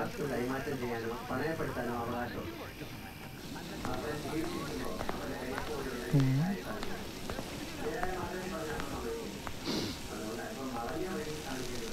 വസ്തു കൈമാറ്റം ചെയ്യാനോ പണയപ്പെടുത്താനോ അവകാശമുണ്ട് അവരെ ചികിത്സിക്കുമ്പോൾ അവരുടെ കൈക്കൂലി അതുകൊണ്ട് അല്പം വളഞ്ഞ വഴി കാണിക്കരുത്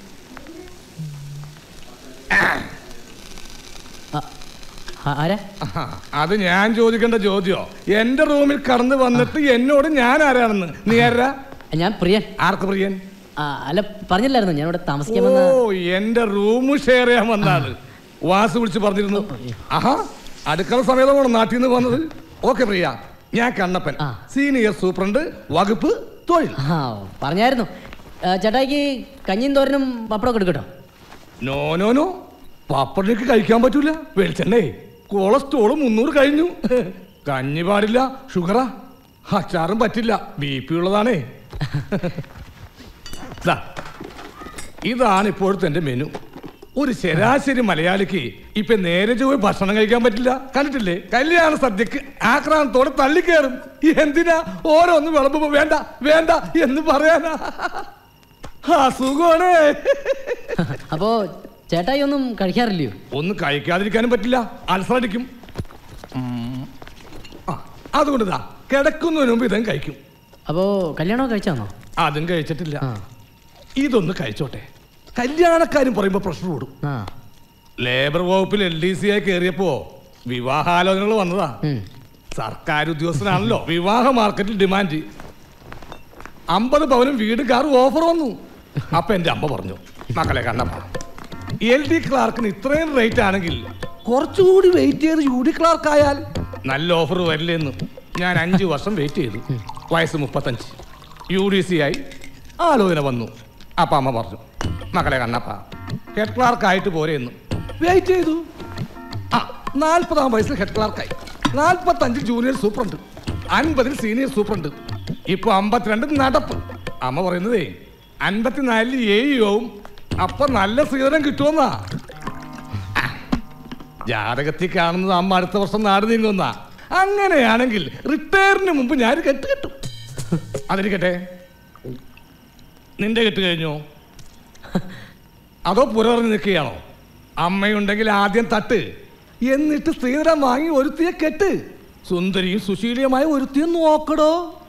ആരാ അത് ഞാൻ ചോദിക്കേണ്ട ചോദ്യോ എന്റെ റൂമിൽ കടന്നു വന്നിട്ട് എന്നോട് ഞാൻ ആരാണെന്ന് നീ ആരാ ഞാൻ പ്രിയൻ ആർക്ക് പ്രിയൻ ആ, അല്ല പറഞ്ഞില്ലായിരുന്നു ഞാൻ ഇവിടെ താമസിക്കാൻ വന്ന ഓ എന്റെ റൂം ഷെയർ ചെയ്യാൻ വന്നാണ് വാസ് വിളിച്ച് പറഞ്ഞിരുന്നു ആഹാ അടുക്കള സമയത്താണ് നാട്ടിൽ നിന്ന് വന്നത് ഓക്കെ പ്രിയ ഞാൻ കണ്ണപ്പൻ സീനിയർ സൂപ്രണ്ട് വകുപ്പ് തൊഴിൽ ആ പറഞ്ഞായിരുന്നു ആ, ചേട്ടായിക്ക് കഞ്ഞിയും തോരനും പപ്പടമൊക്കെ എടുക്കട്ടോ നോ നോ നോ പപ്പടേക്ക് കഴിക്കാൻ പറ്റൂല വെളിച്ചെണ്ണേ കൊളസ്ട്രോള് മുന്നൂറ് കഴിഞ്ഞു കഞ്ഞി പാടില്ല ഷുഗറാ അച്ചാറും പറ്റില്ല ബി പി ഉള്ളതാണേ ദാ, ഇതാണ് ഇപ്പോഴത്തെ എന്റെ മെനു ഒരു ശരാശരി മലയാളിക്ക് ഇപ്പൊ നേരെ പോയി ഭക്ഷണം കഴിക്കാൻ പറ്റില്ല കണ്ടിട്ടില്ലേ കല്യാണ സദ്യക്ക് ആക്രാന്തത്തോടെ തള്ളിക്കയറും എന്തിനാ ഓരോന്ന് വിളമ്പുമ്പോ വേണ്ട വേണ്ട എന്ന് പറയാനാ അസുഖമാണേ അപ്പോ ചേട്ടായി ഒന്നും കഴിക്കാറില്ലയോ ഒന്നും കഴിക്കാതിരിക്കാനും പറ്റില്ല അൾസർ അടിക്കും ഉം. ആ, അതുകൊണ്ട് ദാ കിടക്കുന്നതിന് മുമ്പ് ഇതും കഴിക്കും അപ്പോ കല്യാണമൊക്കെ കഴിച്ചാന്നോ അതും കഴിച്ചിട്ടില്ല ഇതൊന്ന് കഴിച്ചോട്ടെ കല്യാണക്കാരും പറയുമ്പോ പ്രഷർ കൂടും ലേബർ വകുപ്പിൽ എൽ ഡി സി ആയി കയറിയപ്പോ വിവാഹാലോചനകൾ വന്നതാ സർക്കാർ ഉദ്യോഗസ്ഥനാണല്ലോ വിവാഹ മാർക്കറ്റിൽ ഡിമാൻഡ് അമ്പത് പവനും വീട് കാറും ഓഫർ വന്നു അപ്പൊ എന്റെ അമ്മ പറഞ്ഞു മക്കളെ കണ്ണപ്പ എൽ ഡി ക്ലാർക്കിന് ഇത്രയും റേറ്റ് ആണെങ്കിൽ കുറച്ചുകൂടി വെയിറ്റ് ചെയ്ത് യു ഡി ക്ലാർക്ക് ആയാൽ നല്ല ഓഫർ വരില്ലെന്ന് ഞാൻ അഞ്ചു വർഷം വെയിറ്റ് ചെയ്തു വയസ്സ് മുപ്പത്തഞ്ച് യു ഡി സി ആയി ആലോചന വന്നു അപ്പ അമ്മ പറഞ്ഞു മക്കളെ കണ്ണപ്പ ഹെഡ് ക്ലാർക്ക് ആയിട്ട് പോരെയെന്ന് വെയിറ്റ് ചെയ്തു ആ നാൽപ്പതാം വയസ്സിൽ ഹെഡ് ക്ലാർക്കായി നാൽപ്പത്തഞ്ച് ജൂനിയർ സൂപ്രണ്ട് അൻപതിൽ സീനിയർ സൂപ്രണ്ട് ഇപ്പൊ അമ്പത്തിരണ്ട് നടപ്പ് അമ്മ പറയുന്നതേ അൻപത്തിനാലിൽ ഏയും അപ്പൊ നല്ല സ്വീകരണം കിട്ടുമെന്നാ ആ, ജാതകത്തിൽ കാണുന്നത് അമ്മ അടുത്ത വർഷം നാട് നീങ്ങുന്ന അങ്ങനെയാണെങ്കിൽ റിട്ടയറിന് മുമ്പ് ഞാൻ കെട്ട് കെട്ടും അതിരിക്കട്ടെ നിന്റെ കെട്ട് കഴിഞ്ഞോ അതോ പുററിഞ്ഞ് നിൽക്കുകയാണോ അമ്മയുണ്ടെങ്കിൽ ആദ്യം തട്ട് എന്നിട്ട് സ്ത്രീധനം വാങ്ങി ഒരുത്തിയെ കെട്ട് സുന്ദരിയും സുശീലിയുമായ ഒരുത്തിയെ നോക്കടോ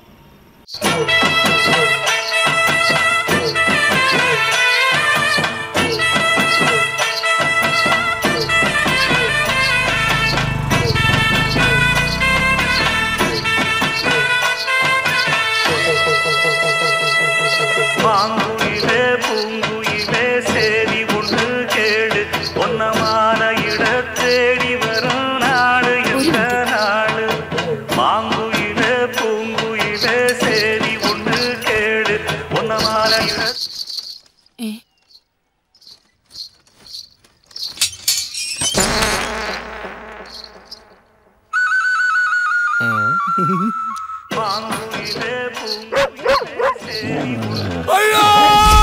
மாங்குயிலே பூங்குயிலே சேதி ஒன்று கேடு பொன்னமான இட தேடி வரும் நாடு எந்த நாடு மாங்குயிலே பூங்குயிலே சேதி ஒன்று கேடு பொன்னமான இட மாங்குயிலே பூங்குயிலே சேதி ஒன்று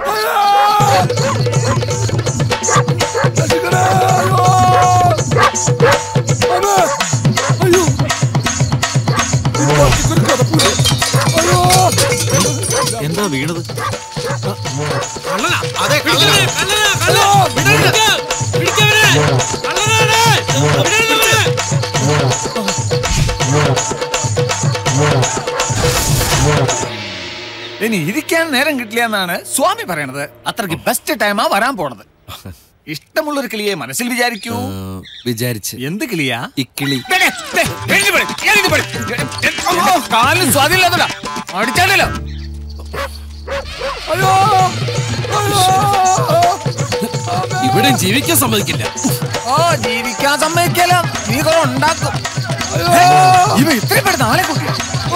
എന്താ വീണത് അതെ കള്ളനാ, കള്ളനാ, കള്ളനാ. വിടരുത്. പിടിക്കവനെ. കള്ളനാണ്. വിടരുത് അവനെ. ഇനി ഇരിക്കാൻ നേരം കിട്ടില്ല എന്നാണ് സ്വാമി പറയണത് അത്രയ്ക്ക് ബെസ്റ്റ് ടൈമാ വരാൻ പോണത് ഇഷ്ടമുള്ളൊരു കിളിയെ മനസ്സിൽ വിചാരിക്കൂ വിചാരിച്ച് എന്ത് കിളിയാ ഇക്കിളി ദേ, ദേ, ദേ, എഴുതി പോടി, എഴുതി പോടി. എ, എ, അമ്മോ, കാലിന് സ്വാധീനമില്ലാത്തതാ അടിച്ചാലോ അയ്യോ ഇവിടെ ജീവിക്കാൻ സമ്മതിക്കില്ല ഓ ജീവിക്കാൻ സമ്മതിക്കല നീ കുറെ ഉണ്ടാക്കും ഏ, ഇവ ഇത്രയും പെടുന്ന ആളെ കുട്ടി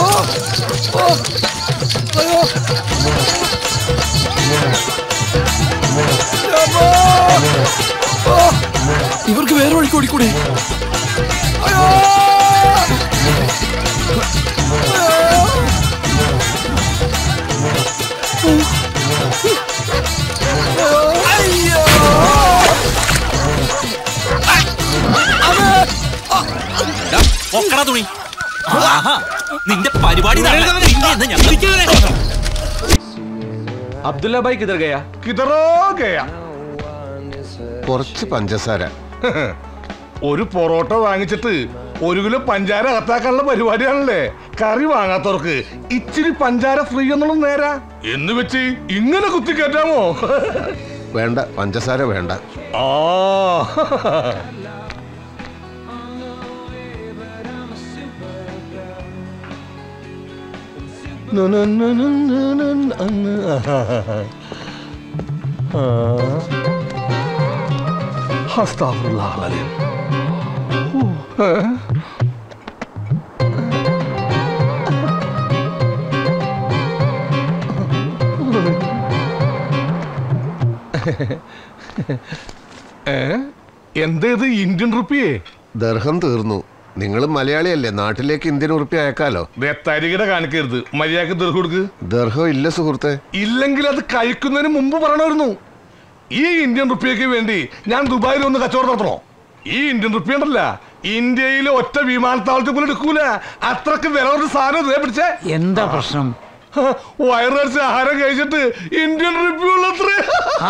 ഇവർക്ക് വേറെ വഴിക്ക് ഓടിക്കൂടെ പൊക്കടാ തുണി ആഹാ, നിന്റെ പരിപാടി നടന്ന പിന്നെ എന്നാ ഞാൻ अब्दुल्ला भाई किधर गया കിതറോ ഗയാ കുറച്ച് പഞ്ചസാര ഒരു പൊറോട്ട വാങ്ങിച്ചിട്ട് ഒരു കിലോ പഞ്ചാര അകത്താക്കാനുള്ള പരിപാടിയാണല്ലേ കറി വാങ്ങാത്തവർക്ക് ഇച്ചിരി പഞ്ചാര ഫ്രീ എന്നുള്ളത് നേരാ എന്ന് വെച്ച് ഇങ്ങനെ കുത്തിക്കയറ്റാമോ വേണ്ട പഞ്ചസാര വേണ്ട ആ അസ്താഫുറുല്ലാഹ് ഏ എന്തേത് ഇന്ത്യൻ റുപ്പിയേ ദർഹം തീർന്നു നിങ്ങൾ മലയാളിയല്ലേ നാട്ടിലേക്ക് ഇന്ത്യൻ ഉറുപ്പി അയക്കാലോ ദേ തരികിട കാണിക്കരുത് മര്യാദക്ക് ദീർഘ കൊടുക്ക് ദർഹം ഇല്ല സുഹൃത്തെ ഇല്ലെങ്കിൽ അത് കഴിക്കുന്നതിന് മുമ്പ് പറയണമായിരുന്നു ഈ ഇന്ത്യൻ റുപ്പിയക്ക് വേണ്ടി ഞാൻ ദുബായിൽ ഒന്ന് കച്ചവടം നടത്തണോ ഈ ഇന്ത്യൻ റുപ്പി ഉണ്ടല്ല ഇന്ത്യയിലെ ഒറ്റ വിമാനത്താവളത്തിൽ പോലും എടുക്കൂല അത്രക്ക് വില ഒരു സാധനം ഇതേ പിടിച്ചേ എന്താ പ്രശ്നം വയറിറച്ച് ആഹാരം കഴിച്ചിട്ട് ഇന്ത്യൻ റുപ്പി ഉള്ളത്രേ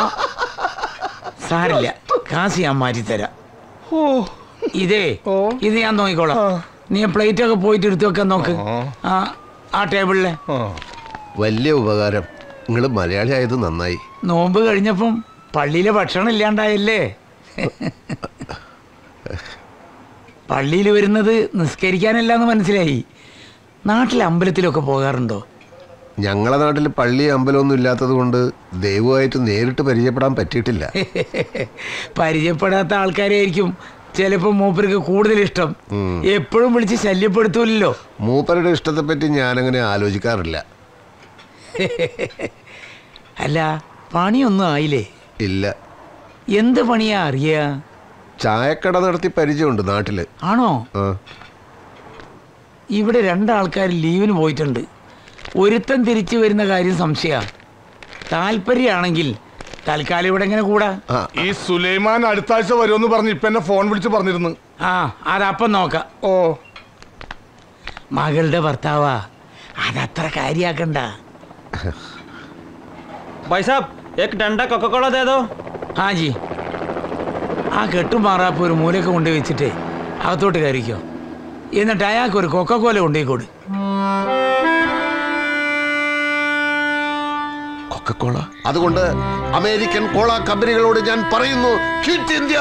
സാരില്ല കാശ് ഞാൻ മാറ്റിത്തരാം ഇതേ ഇത് ഞാൻ നോക്കിക്കോളാം നീ പ്ലേറ്റ് ഒക്കെ പോയിട്ട് എടുത്തു വെക്കാൻ നോക്ക് ആ ആ ടേബിളിലെ വലിയ ഉപകാരം നിങ്ങൾ മലയാളി ആയത് നന്നായി നോമ്പ് കഴിഞ്ഞപ്പം പള്ളിയിലെ ഭക്ഷണം ഇല്ലാണ്ടായല്ലേ പള്ളിയിൽ വരുന്നത് നിസ്കരിക്കാനല്ല എന്ന് മനസ്സിലായി നാട്ടിലെ അമ്പലത്തിലൊക്കെ പോകാറുണ്ടോ ഞങ്ങളെ നാട്ടിൽ പള്ളി അമ്പലമൊന്നും ഇല്ലാത്തത് കൊണ്ട് ദൈവമായിട്ട് നേരിട്ട് പരിചയപ്പെടാൻ പറ്റിയിട്ടില്ല പരിചയപ്പെടാത്ത ആൾക്കാരായിരിക്കും ചിലപ്പോൾ മൂപ്പർക്ക് കൂടുതൽ ഇഷ്ടം ഉം. എപ്പോഴും വിളിച്ച് ശല്യപ്പെടുത്തൂലല്ലോ മൂപ്പരുടെ ഇഷ്ടത്തെപ്പറ്റി ഞാനങ്ങനെ ആലോചിക്കാറില്ല അല്ല പണിയൊന്നും ആയില്ലേ ഇല്ല എന്ത് പണിയാ അറിയാ ചായക്കട നടത്തി പരിചയമുണ്ട് നാട്ടില് ആണോ ആ ഇവിടെ രണ്ടാൾക്കാർ ലീവിന് പോയിട്ടുണ്ട് ഒരുത്തൻ തിരിച്ചു വരുന്ന കാര്യം സംശയ താല്പര്യമാണെങ്കിൽ തൽക്കാലം ഇവിടെ എങ്ങനെ കൂടാ ഈ സുലൈമാൻ അടുത്ത ആഴ്ച വരുമെന്ന് പറഞ്ഞ് ഇപ്പൊ എന്നെ ഫോൺ വിളിച്ച് പറഞ്ഞിരുന്നു ആ അതപ്പം നോക്കാം ഓ മകളുടെ ഭർത്താവാ അതത്ര കാര്യാക്കണ്ട भाई साहब एक डंडा कोका कोला दे दो ആ ജി ആ കെട്ടുമാറാപ്പ് ഒരു മൂലയൊക്കെ കൊണ്ടുപോയി വെച്ചിട്ട് അകത്തോട്ട് കയറിക്കോ എന്നിട്ട് അയാൾക്ക് ഒരു കൊക്കക്കോല കൊണ്ടുപോയി കൊടു കൊക്കക്കോള അതുകൊണ്ട് അമേരിക്കൻ കോള കമ്പനികളോട് ഞാൻ പറയുന്നു ക്വിറ്റ് ഇന്ത്യ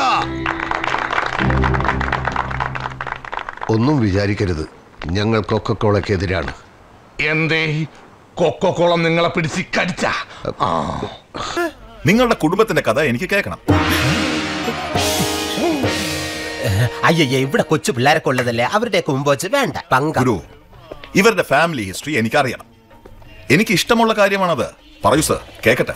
ഒന്നും വിചാരിക്കരുത് ഞങ്ങൾ കൊക്കക്കോളക്കെതിരാണ് എന്തേ കൊക്കോക്കോളം നിങ്ങളെ പിടിച്ച് കടിച്ച നിങ്ങളുടെ കുടുംബത്തിന്റെ കഥ എനിക്ക് കേൾക്കണം അയ്യയ്യ ഇവിടെ കൊച്ചു പിള്ളേരൊക്കെ ഉള്ളതല്ലേ അവരുടെയൊക്കെ മുമ്പ് വെച്ച് വേണ്ട പങ്ക ഗുരു ഇവരുടെ ഫാമിലി ഹിസ്റ്ററി എനിക്കറിയണം എനിക്ക് ഇഷ്ടമുള്ള കാര്യമാണത് പറയൂ സർ കേക്കട്ടെ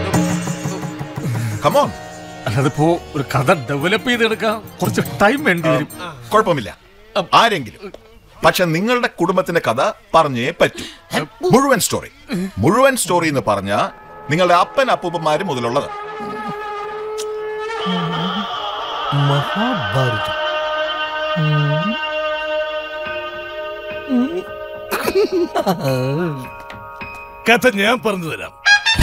കമോൺ അതിപ്പോ ഒരു കഥ ഡെവലപ്പ് ചെയ്തെടുക്കാൻ കുറച്ച് ടൈം വേണ്ടി വരും കുഴപ്പമില്ല ആരെങ്കിലും പക്ഷെ നിങ്ങളുടെ കുടുംബത്തിന്റെ കഥ പറഞ്ഞേ പറ്റൂ മുഴുവൻ സ്റ്റോറി മുഴുവൻ സ്റ്റോറി എന്ന് പറഞ്ഞ നിങ്ങളുടെ അപ്പൻ അപ്പൂപ്പന്മാര് മുതലുള്ളത് മഹാഭാരതം കഥ ഞാൻ പറഞ്ഞു തരാം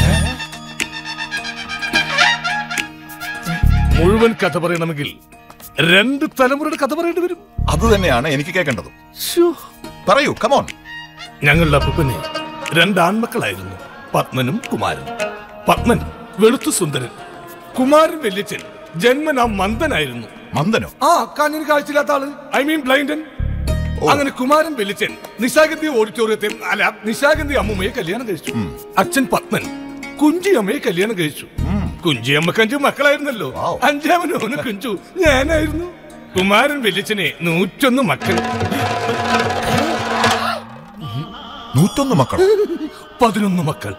മുഴുവൻ കഥ പറയണമെങ്കിൽ രണ്ട് തലമുറയുടെ കഥ പറയേണ്ടി വരും അത് തന്നെയാണ് എനിക്ക് കേൾക്കേണ്ടതും പറയൂ കമോൺ ഞങ്ങളുടെ അപ്പൂപ്പനെ രണ്ട് ആൺമക്കളായിരുന്നു പത്മനും കുമാരനും പത്മൻ വെളുത്തു സുന്ദരൻ കുമാരൻ വല്യച്ഛൻ ജന്മനാ മന്ദനായിരുന്നു മന്ദനോ ആ കണ്ണിന് കാഴ്ചയില്ലാത്ത ആള് ഐ മീൻ ബ്ലൈൻഡൻ അങ്ങനെ കുമാരൻ വെല്ലിച്ചൻ നിശാഗന്ധി ഓഡിറ്റോറിയത്തിൽ അല്ല നിശാഗന്ധി അമ്മൂമ്മയെ കല്യാണം കഴിച്ചു അച്ഛൻ പത്മൻ കുഞ്ചി അമ്മയെ കല്യാണം കഴിച്ചു കുഞ്ചി അമ്മക്ക് അഞ്ചു മക്കളായിരുന്നല്ലോ അഞ്ചാമനോന് കുഞ്ചു ഞാനായിരുന്നു കുമാരൻ വെല്ലിച്ചനെ നൂറ്റൊന്ന് മക്കൾ നൂറ്റൊന്ന് മക്കൾ പതിനൊന്ന് മക്കൾ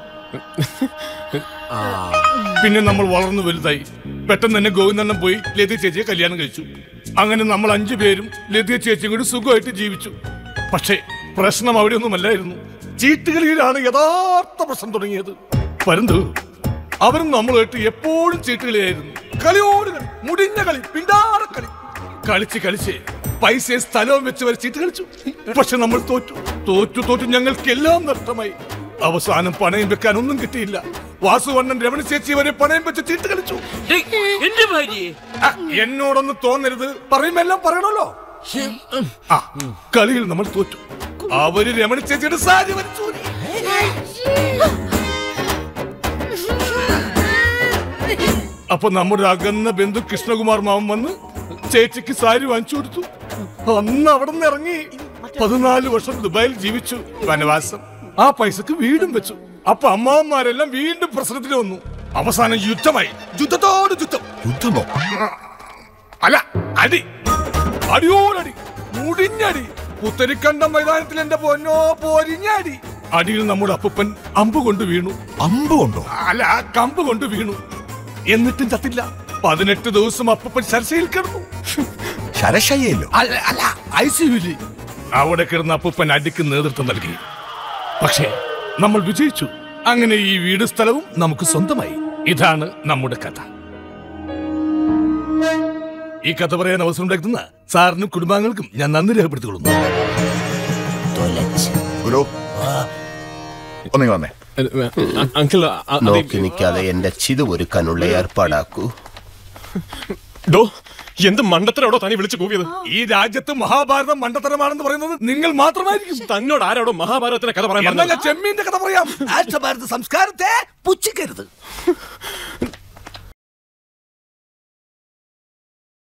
പിന്നെ നമ്മൾ വളർന്നു വലുതായി പെട്ടെന്ന് തന്നെ ഗോവിന്ദണ്ണം പോയി ലതിക ചേച്ചിയെ കല്യാണം കഴിച്ചു അങ്ങനെ നമ്മൾ അഞ്ചു പേരും ലതിക ചേച്ചിയും കൂടി സുഖമായിട്ട് ജീവിച്ചു പക്ഷേ പ്രശ്നം അവിടെയൊന്നുമല്ലായിരുന്നു ചീട്ടുകളിയിലാണ് യഥാർത്ഥ പ്രശ്നം തുടങ്ങിയത് പരന്തു അവരും നമ്മളുമായിട്ട് എപ്പോഴും ചീട്ടുകളിയായിരുന്നു കളിയോട് കളി മുടിഞ്ഞ കളി പിണ്ടാറ കളി കളിച്ച് കളിച്ച് പൈസയും സ്ഥലവും വെച്ച് വരെ ചീട്ട് കളിച്ചു പക്ഷെ നമ്മൾ തോറ്റു തോറ്റു തോറ്റു ഞങ്ങൾക്കെല്ലാം നഷ്ടമായി അവസാനം പണയം വെക്കാൻ ഒന്നും കിട്ടിയില്ല വാസുവണ്ണൻ രമണ ചേച്ചി വരെ പണയം വെച്ച് ചീട്ട് കളിച്ചു എന്റെ ആ, എന്നോടൊന്ന് തോന്നരുത് പറയുമെല്ലാം പറയണല്ലോ ആ കളിയിൽ നമ്മൾ തോറ്റു അവര് രമണി ചേച്ചിയുടെ സാരി വലിച്ചു ഊരി. അപ്പൊ നമ്മുടെ അകന്ന ബന്ധു കൃഷ്ണകുമാർ മാമൻ വന്ന് ചേച്ചിക്ക് സാരി വാങ്ങിച്ചു കൊടുത്തു അന്ന് അവിടെ നിന്ന് ഇറങ്ങി പതിനാല് വർഷം ദുബായിൽ ജീവിച്ചു വനവാസം ആ പൈസക്ക് വീടും വെച്ചു അപ്പൊ അമ്മാവന്മാരെല്ലാം വീണ്ടും പ്രശ്നത്തിൽ വന്നു അവസാനം യുദ്ധമായി യുദ്ധത്തോട് യുദ്ധം യുദ്ധമോ അല്ല അടി അടിയോടടി മുടിഞ്ഞടി പുത്തരിക്കണ്ട മൈതാനത്തിൽ എന്റെ പൊന്നോ പൊരിഞ്ഞടി അടിയിൽ നമ്മുടെ അപ്പൂപ്പൻ അമ്പ് കൊണ്ട് വീണു അമ്പ് കൊണ്ടോ അല്ല കമ്പ് കൊണ്ട് വീണു എന്നിട്ടും ചത്തില്ല പതിനെട്ട് ദിവസം അപ്പൂപ്പൻ ശർശയിൽ കിടന്നു ശരശയ്യല്ലോ അല്ല അല്ല ഐ സിയുലി അവിടെ കിടന്ന അപ്പൂപ്പൻ അടിക്ക് നേതൃത്വം നൽകി പക്ഷേ നമ്മൾ വിജയിച്ചു അങ്ങനെ ഈ വീട് സ്ഥലവും നമുക്ക് സ്വന്തമായി ഇതാണ് നമ്മുടെ കഥ ഈ കഥ പറയാൻ അവസരം ഉണ്ടാക്കുന്ന സാറിനും കുടുംബാംഗങ്ങൾക്കും ഞാൻ നന്ദി രേഖപ്പെടുത്തിക്കൊള്ളുന്നു ഗുരു ഒന്നീ വന്നേ അങ്കിൾ നോക്കി നിൽക്കാതെ എന്റെ ചിതു ഒരുക്കാനുള്ള ഏർപ്പാടാക്കൂ ഡോ എന്ത് മണ്ടത്തരോടോ തനി വിളിച്ചു കൂവിയത് ഈ രാജ്യത്ത് മഹാഭാരതം മണ്ടത്തരമാണെന്ന് പറയുന്നത് നിങ്ങൾ മാത്രമായിരിക്കും തന്നോട് ആരോടോ മഹാഭാരതത്തിന്റെ കഥ പറയാൻ എന്നാൽ പറഞ്ഞത്? ഞാൻ ചെമ്മീന്റെ കഥ പറയാം രാജഭാരത സംസ്കാരത്തെ പുച്ഛിക്കരുത്